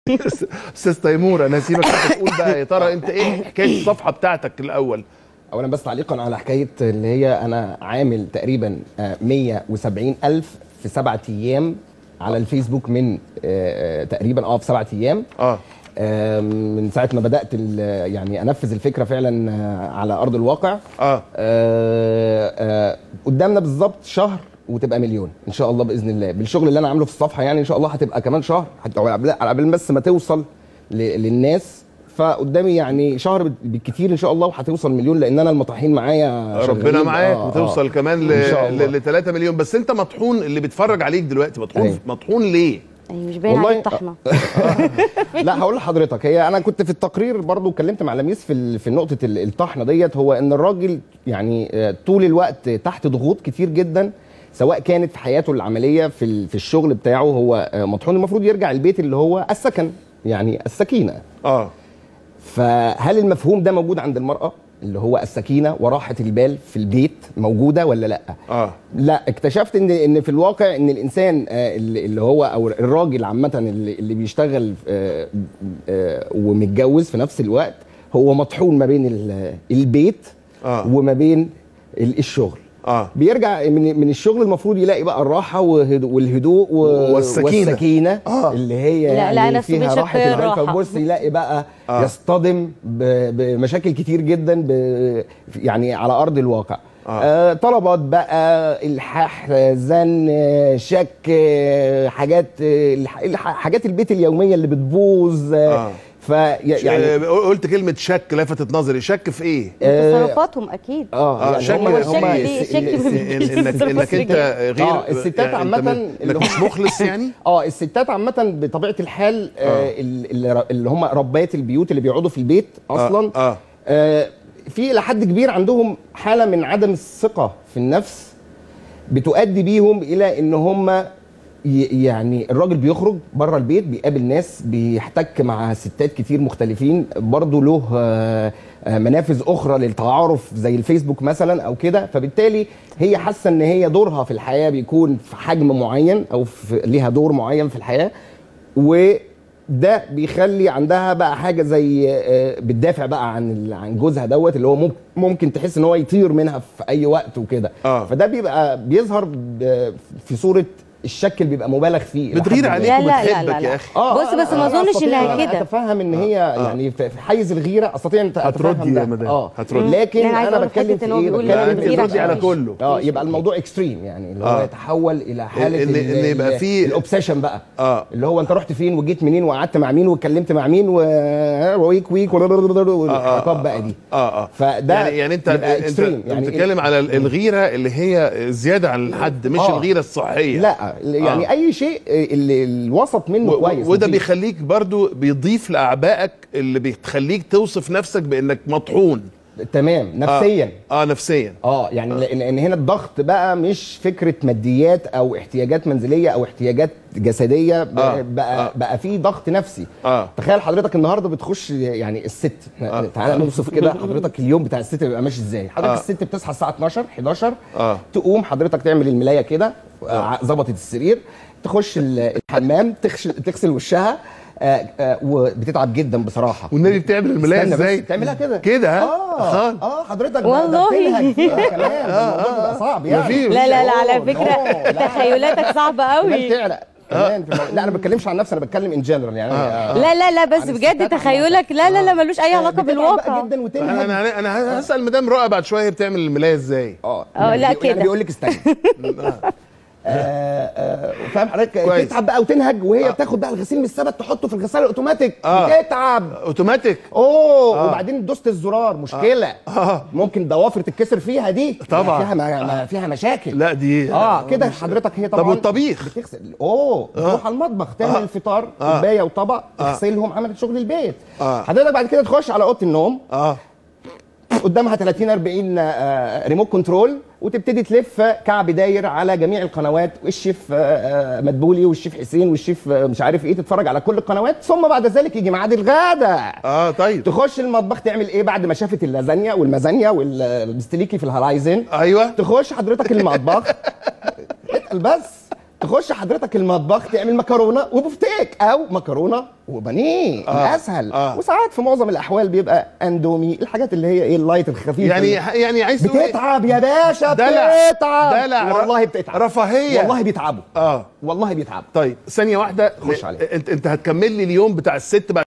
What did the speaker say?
استاذ تيمور انا هسيبك انت تقول بقى يا ترى انت ايه حكايه الصفحه بتاعتك الاول اولا بس تعليقا على حكايه اللي هي انا عامل تقريبا آه، 170 الف في سبعة ايام على الفيسبوك من آه، آه، تقريبا اه في سبعة ايام اه آه، من ساعه ما بدات ال- يعني انفذ الفكره فعلا آه، على ارض الواقع اه آه، آه، قدامنا بالظبط شهر وتبقى مليون ان شاء الله باذن الله بالشغل اللي انا عامله في الصفحه يعني ان شاء الله هتبقى كمان شهر حتى على قبل بس ما توصل ل- للناس فقدامي يعني شهر بالكتير ان شاء الله وهتوصل مليون لان انا المطرحين معايا ربنا شغالين. معاك آه، وتوصل آه. كمان إن شاء الله. ل 3 مليون بس انت مطحون اللي بيتفرج عليك دلوقتي مطحون أيوة. مطحون ليه؟ يعني مش باين والله- عليك طحنه لا هقول لحضرتك هي انا كنت في التقرير برضو اتكلمت مع لميس في ال- في نقطه ال- الطحنه ديت هو ان الراجل يعني آه، طول الوقت تحت ضغوط كتير جدا سواء كانت في حياته العمليه في ال- في الشغل بتاعه هو آه، مطحون المفروض يرجع البيت اللي هو السكن يعني السكينه اه فهل المفهوم ده موجود عند المراه اللي هو السكينه وراحه البال في البيت موجوده ولا لا اه لا اكتشفت ان ان في الواقع ان الانسان آه، اللي اللي هو او الراجل عامه اللي, اللي بيشتغل آه، آه، ومتجوز في نفس الوقت هو مطحون ما بين ال- البيت آه. وما بين ال- الشغل اه بيرجع من من الشغل المفروض يلاقي بقى الراحه وهدو- والهدوء و- والسكينة. والسكينه آه. اللي هي لا، يعني لا، أنا أصل فيها بشكل راحه البال راحة. فبص يلاقي بقى آه. يصطدم ب- بمشاكل كتير جدا ب- يعني على ارض الواقع آه. آه. طلبات بقى الحاح زن آه، شك آه، حاجات آه، الح- الح- حاجات البيت اليوميه اللي بتبوظ آه. آه. ف يعني يعني قلت كلمه شك لفتت نظري شك في ايه؟ آه، تصرفاتهم اكيد اه اه يعني شك هم- هو هم الشك ليه؟ الس- الشك الس- من- إن- انك انك انت غير آه، الستات يعني أنت عامة م- اللي انك مش هم- مخلص يعني؟ اه الستات عامة بطبيعة الحال آه اللي, اللي هم ربات البيوت اللي بيقعدوا في البيت اصلا آه، آه. آه في الى حد كبير عندهم حالة من عدم الثقة في النفس بتؤدي بيهم الى ان هم ي- يعني الراجل بيخرج بره البيت بيقابل ناس بيحتك مع ستات كتير مختلفين برضه له آه، آه، منافذ اخرى للتعارف زي الفيسبوك مثلا او كده فبالتالي هي حاسه ان هي دورها في الحياه بيكون في حجم معين او في ليها دور معين في الحياه وده بيخلي عندها بقى حاجه زي آه، بتدافع بقى عن ال- عن جوزها دوت اللي هو ممكن ممكن تحس ان هو يطير منها في اي وقت وكده آه. فده بيبقى بيظهر ب- في صوره الشك اللي بيبقى مبالغ فيه إلى بتغير حد ما. عليك لا، لا، لا، وبتحبك لا، لا. يا اخي بص، بس ما أنا أظنش أستطيع إنها أن كده. اتفهم ان هي يعني في في حيز الغيره استطيع ان اتفهم هتردي ده. يا مدام، اه هتردي. لكن لا، أنا عايزة انا أقول بتكلم حتة في إن هو ايه بيقول بتكلم لا لا، انت في بتغير بتردي على عشان- كله اه يبقى الموضوع اكستريم يعني اللي هو آه. يتحول الى حاله إن- إن ال- يبقى في- الاوبسيشن بقى آه. اللي هو انت رحت فين وجيت منين وقعدت مع مين واتكلمت مع مين و- ويك ويك والحركات بقى دي اه اه فده يعني يعني انت يبقى انت, extreme. انت يعني بتتكلم على الغيره اللي هي زياده عن الحد مش آه. الغيره الصحيه لا يعني آه. اي شيء اللي الوسط منه و- كويس وده مفيد. بيخليك برضو بيضيف لاعبائك اللي بتخليك توصف نفسك بانك مطحون تمام نفسيا اه, آه نفسيا اه يعني لان لان هنا الضغط بقى مش فكره ماديات او احتياجات منزليه او احتياجات جسديه بقى آه، بقى, آه. بقى في ضغط نفسي آه. تخيل حضرتك النهارده بتخش يعني الست آه. تعالى نوصف كده حضرتك اليوم بتاع الست بيبقى ماشي ازاي حضرتك آه. الست بتصحى الساعه 12 11 آه. تقوم حضرتك تعمل الملايه كده آه، ظبطت السرير تخش ال- الحمام تغسل تغسل وشها آه، آه، وبتتعب جدا بصراحه والنبي بتعمل الملايه استنى بس، ازاي بتعملها كده كده ها اه خالص. اه حضرتك ده- ده والله. بتنهج فيها كمان ده الموضوع بيبقى صعب يعني مفيش. لا لا لا على أوه، فكره أوه، لا. تخيلاتك صعبه كمان قوي تعرق كمان في الموضوع. لا انا ما بتكلمش عن نفسي انا بتكلم ان جنرال يعني آه. لا لا لا بس عن بجد الستات تخيلك لا لا لا ملوش اي علاقه بتتعب بقى بالواقع جدا انا وتنهج انا انا هسال مدام رؤى بعد شويه بتعمل الملايه ازاي اه اه، يعني لا بيقول- يعني كده. بيقول لك استنى آه، آه، فاهم حضرتك كويس. بتتعب بقى وتنهج وهي بتاخد بقى الغسيل من السبت تحطه في الغساله الاوتوماتيك آه. بتتعب اوتوماتيك اوه وبعدين دوست الزرار مشكله آه. ممكن الضوافر تتكسر فيها دي طبعا. فيها ما ما فيها مشاكل لا دي اه كده حضرتك هي طبعا طب والطبيخ؟ بتغسل اوه تروح على المطبخ تعمل آه. الفطار آه. كوبايه وطبق تغسلهم عملت شغل البيت آه. حضرتك بعد كده تخش على اوضه النوم اه قدامها 30 40 آه، ريموت كنترول وتبتدي تلف كعب داير على جميع القنوات والشيف آه، آه، مدبولي والشيف حسين والشيف آه، مش عارف ايه تتفرج على كل القنوات ثم بعد ذلك يجي ميعاد الغداء اه طيب تخش المطبخ تعمل ايه بعد ما شافت اللازانيا والمازانيا والمستليكي في الهرايزن ايوه تخش حضرتك المطبخ اتقل بس تخش حضرتك المطبخ تعمل مكرونه وبفتيك او مكرونه وبانيه آه. الاسهل آه. وساعات في معظم الاحوال بيبقى اندومي الحاجات اللي هي ايه اللايت الخفيفه يعني دي. يعني عايز تقول إيه؟ بتتعب يا باشا دلع. بتتعب دلع. والله بتتعب رفاهية. والله بيتعبوا اه والله بيتعبوا طيب ثانيه واحده خش عليها. انت انت هتكمل لي اليوم بتاع الست بعد